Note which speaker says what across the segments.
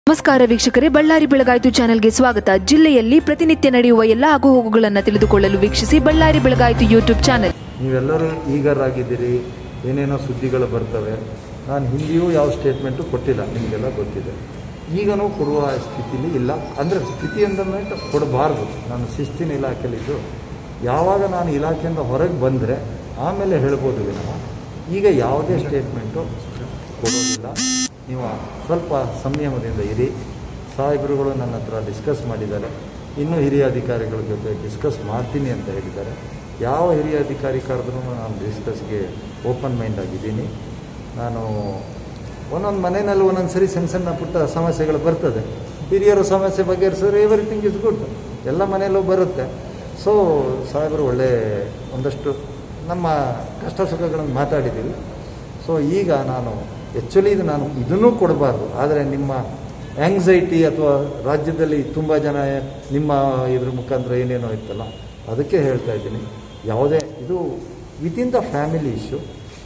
Speaker 1: ನಮಸ್ಕಾರ ವೀಕ್ಷಕರೇ ಬಳ್ಳಾರಿ ಬೆಳಗಾಯಿತು ಚಾನೆಲ್ಗೆ ಸ್ವಾಗತ ಜಿಲ್ಲೆಯಲ್ಲಿ ಪ್ರತಿನಿತ್ಯ ನಡೆಯುವ ಎಲ್ಲ ಆಗುಹೋಗುಗಳನ್ನು ತಿಳಿದುಕೊಳ್ಳಲು ವೀಕ್ಷಿಸಿ ಬಳ್ಳಾರಿ ಬೆಳಗಾಯಿತು ಯೂಟ್ಯೂಬ್ ಚಾನೆಲ್
Speaker 2: ನೀವೆಲ್ಲರೂ ಈಗರಾಗಿದ್ದೀರಿ ಏನೇನೋ ಸುದ್ದಿಗಳು ಬರ್ತವೆ ನಾನು ಹಿಂದಿಯೂ ಯಾವ ಸ್ಟೇಟ್ಮೆಂಟು ಕೊಟ್ಟಿಲ್ಲ ನಿಮಗೆಲ್ಲ ಗೊತ್ತಿದೆ ಈಗನೂ ಕೊಡುವ ಸ್ಥಿತಿಲಿ ಇಲ್ಲ ಅಂದರೆ ಸ್ಥಿತಿ ಅಂದ್ರೆ ಕೊಡಬಾರ್ದು ನಾನು ಶಿಸ್ತಿನ ಇಲಾಖೆಯಲ್ಲಿದ್ದು ಯಾವಾಗ ನಾನು ಇಲಾಖೆಯಿಂದ ಹೊರಗೆ ಬಂದರೆ ಆಮೇಲೆ ಹೇಳ್ಬೋದು ವಿನಃ ಈಗ ಯಾವುದೇ ಸ್ಟೇಟ್ಮೆಂಟು ಕೊಡೋದಿಲ್ಲ ನೀವು ಸ್ವಲ್ಪ ಸಂಯಮದಿಂದ ಇರಿ ಸಾಹೇಬರುಗಳು ನನ್ನ ಹತ್ರ ಡಿಸ್ಕಸ್ ಮಾಡಿದ್ದಾರೆ ಇನ್ನೂ ಹಿರಿಯ ಅಧಿಕಾರಿಗಳ ಜೊತೆ ಡಿಸ್ಕಸ್ ಮಾಡ್ತೀನಿ ಅಂತ ಹೇಳಿದ್ದಾರೆ ಯಾವ ಹಿರಿಯ ಅಧಿಕಾರಿ ಕರೆದ್ರೂ ನಾನು ಡಿಸ್ಕಸ್ಗೆ ಓಪನ್ ಮೈಂಡ್ ಆಗಿದ್ದೀನಿ ನಾನು ಒಂದೊಂದು ಮನೆಯಲ್ಲಿ ಒಂದೊಂದು ಸರಿ ಸಣ್ಣ ಸಣ್ಣ ಪುಟ್ಟ ಸಮಸ್ಯೆಗಳು ಬರ್ತದೆ ಹಿರಿಯರ ಸಮಸ್ಯೆ ಬಗೆಹರಿಸಿದ್ರೆ ಎವ್ರಿಥಿಂಗ್ ಇಸ್ ಗುಡ್ ಎಲ್ಲ ಮನೆಯಲ್ಲೂ ಬರುತ್ತೆ ಸೊ ಸಾಹೇಬರು ಒಳ್ಳೆ ಒಂದಷ್ಟು ನಮ್ಮ ಕಷ್ಟ ಸುಖಗಳನ್ನು ಮಾತಾಡಿದ್ದೀವಿ ಸೊ ಈಗ ನಾನು ಆ್ಯಕ್ಚುಲಿ ಇದು ನಾನು ಇದನ್ನೂ ಕೊಡಬಾರ್ದು ಆದರೆ ನಿಮ್ಮ ಆ್ಯಂಗ್ಸೈಟಿ ಅಥವಾ ರಾಜ್ಯದಲ್ಲಿ ತುಂಬ ಜನ ನಿಮ್ಮ ಇದ್ರ ಮುಖಾಂತರ ಏನೇನೋ ಇತ್ತಲ್ಲ ಅದಕ್ಕೆ ಹೇಳ್ತಾ ಇದ್ದೀನಿ ಯಾವುದೇ ಇದು ವಿತಿನ್ ದ ಫ್ಯಾಮಿಲಿ ಇಶ್ಯೂ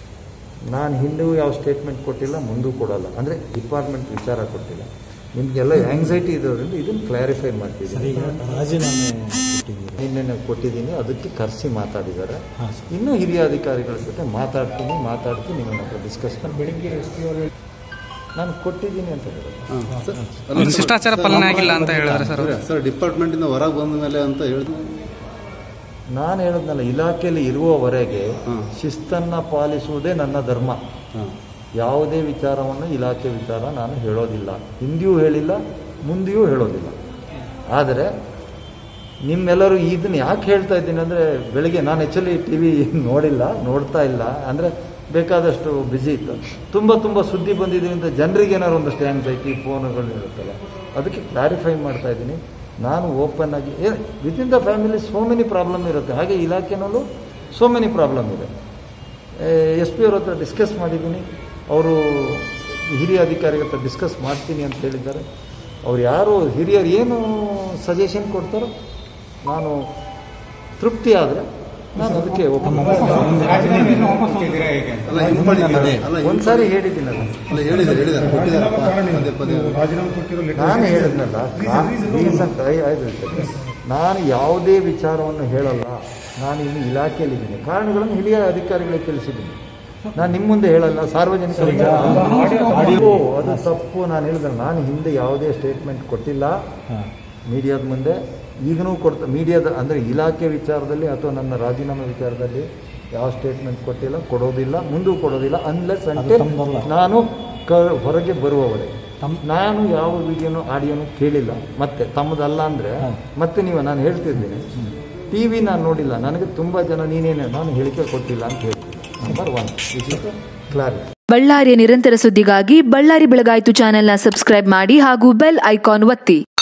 Speaker 2: ನಾನು ಹಿಂದೂ ಯಾವ ಸ್ಟೇಟ್ಮೆಂಟ್ ಕೊಟ್ಟಿಲ್ಲ ಮುಂದೂ ಕೊಡಲ್ಲ ಅಂದರೆ ಡಿಪಾರ್ಟ್ಮೆಂಟ್ ವಿಚಾರ ಕೊಟ್ಟಿಲ್ಲ ನಿಮಗೆಲ್ಲ ಆ್ಯಂಗ್ಸೈಟಿ ಇರೋದ್ರಿಂದ ಇದನ್ನು ಕ್ಲಾರಿಫೈ ಮಾಡ್ತಿದ್ದೀನಿ
Speaker 3: ಈಗ ರಾಜೀನಾಮೆ ಕೊಟ್ಟಿದ್ದೀರಿ
Speaker 2: ನಿನ್ನೆ ಕೊಟ್ಟಿದ್ದೀನಿ ಅದಕ್ಕೆ ಕರೆಸಿ ಮಾತಾಡಿದ್ದಾರೆ
Speaker 3: ಹಾಂ ಸರ್
Speaker 2: ಇನ್ನೂ ಹಿರಿಯ ಅಧಿಕಾರಿಗಳ ಜೊತೆ ಮಾತಾಡ್ತೀನಿ ಮಾತಾಡ್ತೀನಿ ನಿಮ್ಮ ಹತ್ರ ಡಿಸ್ಕಸ್
Speaker 3: ಬೆಳಿಗ್ಗೆ ಎಸ್ ಪಿ ಅವರು
Speaker 2: ನಾನು ಕೊಟ್ಟಿದ್ದೀನಿ ಅಂತ ಹೇಳಿದ್ರು
Speaker 4: ಒಂದು ಶಿಷ್ಟಾಚಾರ ಪಾಲನೆ ಆಗಿಲ್ಲ ಅಂತ ಹೇಳಿದ್ರೆ ಸರ್ ಅವ್ರು.
Speaker 5: ಸರ್ ಡಿಪಾರ್ಟ್ಮೆಂಟ್ ಇಂದ ಹೊರಗೆ ಬಂದ ಮೇಲೆ ಅಂತ ಹೇಳಿದ್ರು
Speaker 2: ನಾನು ಹೇಳಿದ್ನಲ್ಲ ಇಲಾಖೆಯಲ್ಲಿ ಇರುವವರೆಗೆ
Speaker 5: ಹ್ಮ್.
Speaker 2: ಶಿಸ್ತನ್ನು ಪಾಲಿಸುವುದೇ ನನ್ನ ಧರ್ಮ
Speaker 5: ಹಾಂ
Speaker 2: ಯಾವುದೇ ವಿಚಾರವನ್ನು ಇಲಾಖೆ ವಿಚಾರ ನಾನು ಹೇಳೋದಿಲ್ಲ ಹಿಂದಿಯೂ ಹೇಳಿಲ್ಲ ಮುಂದೆಯೂ ಹೇಳೋದಿಲ್ಲ ಆದರೆ ನಿಮ್ಮೆಲ್ಲರೂ ಇದನ್ನು ಯಾಕೆ ಹೇಳ್ತಾ ಇದ್ದೀನಿ ಅಂದರೆ ಬೆಳಿಗ್ಗೆ ನಾನು ಆ್ಯಕ್ಚುಲಿ ಟಿ ವಿ ನೋಡಿಲ್ಲ ನೋಡ್ತಾ ಇಲ್ಲ ಅಂದರೆ ಬೇಕಾದಷ್ಟು ಬ್ಯುಸಿ ಇತ್ತು ತುಂಬ ತುಂಬ ಸುದ್ದಿ ಬಂದಿದ್ದರಿಂದ ಜನರಿಗೆ ಏನಾದ್ರು ಒಂದಷ್ಟು ಆ್ಯಂಗ್ಸೈಟಿ ಫೋನುಗಳು ಇರುತ್ತಲ್ಲ ಅದಕ್ಕೆ ಕ್ಲಾರಿಫೈ ಮಾಡ್ತಾ ಇದ್ದೀನಿ ನಾನು ಓಪನ್ ಆಗಿ within the family so many problem ಇರುತ್ತೆ ಹಾಗೆ ಇಲಾಖೆನಲ್ಲೂ ಸೋ ಮೆನಿ ಪ್ರಾಬ್ಲಮ್ ಇದೆ ಎಸ್ ಪಿ ಅವ್ರ ಹತ್ರ ಡಿಸ್ಕಸ್ ಮಾಡಿದ್ದೀನಿ ಅವರು ಹಿರಿಯ ಅಧಿಕಾರಿಗಳ ಹತ್ರ ಡಿಸ್ಕಸ್ ಮಾಡ್ತೀನಿ ಅಂತ ಹೇಳಿದ್ದಾರೆ ಅವ್ರು ಯಾರು ಹಿರಿಯರು ಏನು ಸಜೆಷನ್ ಕೊಡ್ತಾರೋ ನಾನು ತೃಪ್ತಿ ಆದರೆ ನಾನು ಅದಕ್ಕೆ ಒಪ್ಪು
Speaker 5: ಅಲ್ಲ ಹಿಂಪಡಿಕೆ ಅಲ್ಲ
Speaker 2: ಒಂದು ಸಾರಿ ಹೇಳಿದ್ದೀನಲ್ಲ
Speaker 5: ಅಲ್ಲ ಹೇಳಿದ್ದಾರೆ ಹೇಳಿದ್ದಾರೆ ಕೊಟ್ಟಿದ್ದಾರಪ್ಪ ಪದೇ ಪದೇ
Speaker 2: ನಾನು ಹೇಳಿದ್ನಲ್ಲ ರೀಸನ್ ಆಯ್ತು ಹೇಳ್ತೇನೆ. ನಾನು ಯಾವುದೇ ವಿಚಾರವನ್ನು ಹೇಳಲ್ಲ ನಾನು ಇನ್ನು ಇಲಾಖೆಯಲ್ಲಿದ್ದೀನಿ ಕಾರಣಗಳನ್ನು ಹಿರಿಯ ಅಧಿಕಾರಿಗಳಿಗೆ ತಿಳಿಸಿದ್ದೀನಿ ನಾನು ನಿಮ್ಮ ಮುಂದೆ ಹೇಳಲ್ಲ ಸಾರ್ವಜನಿಕ ವಿಚಾರ ಓ, ಅದು ತಪ್ಪು ನಾನು ಹೇಳಿದ್ರೆ ನಾನು ಹಿಂದೆ ಯಾವುದೇ ಸ್ಟೇಟ್ಮೆಂಟ್ ಕೊಟ್ಟಿಲ್ಲ
Speaker 3: ಹಾಂ
Speaker 2: ಮೀಡಿಯಾದ ಮುಂದೆ ಈಗನೂ ಕೊಡ್ತಾ ಮೀಡಿಯಾದ ಅಂದರೆ ಇಲಾಖೆ ವಿಚಾರದಲ್ಲಿ ಅಥವಾ ನನ್ನ ರಾಜೀನಾಮೆ ವಿಚಾರದಲ್ಲಿ ಯಾವ ಸ್ಟೇಟ್ಮೆಂಟ್ ಕೊಟ್ಟಿಲ್ಲ ಕೊಡೋದಿಲ್ಲ ಮುಂದೂ ಕೊಡೋದಿಲ್ಲ ಅನ್ಲೆಸ್ ಅಂಟೆ
Speaker 3: ತಮ್ಮದಲ್ಲ.
Speaker 2: ನಾನು ಕ ಹೊರಗೆ ಬರುವವರೆಗೆ
Speaker 3: ತಮ್ಮ-
Speaker 2: ನಾನು ಯಾವ ವಿಡಿಯೋನು ಆಡಿಯೋನು ಕೇಳಿಲ್ಲ ಮತ್ತೆ ತಮ್ಮದಲ್ಲ ಅಂದರೆ
Speaker 3: ಹಾಂ.
Speaker 2: ಮತ್ತೆ ನೀವು ನಾನು ಹೇಳ್ತಿದ್ದೀನಿ ಟಿ ವಿ ನಾನು ನೋಡಿಲ್ಲ ನನಗೆ ತುಂಬ ಜನ ನೀನೇನು ನಾನು ಹೇಳಿಕೆ ಕೊಟ್ಟಿಲ್ಲ ಅಂತ ಹೇಳ್ತೀನಿ number one this is clarity
Speaker 1: ಬಳ್ಳಾರಿಯ ನಿರಂತರ ಸುದ್ದಿಗಾಗಿ ಬಳ್ಳಾರಿ ಬೆಳಗಾಯಿತು ಚಾನೆಲ್ನ ಸಬ್ಸ್ಕ್ರೈಬ್ ಮಾಡಿ ಹಾಗೂ ಬೆಲ್ ಐಕಾನ್ ಒತ್ತಿ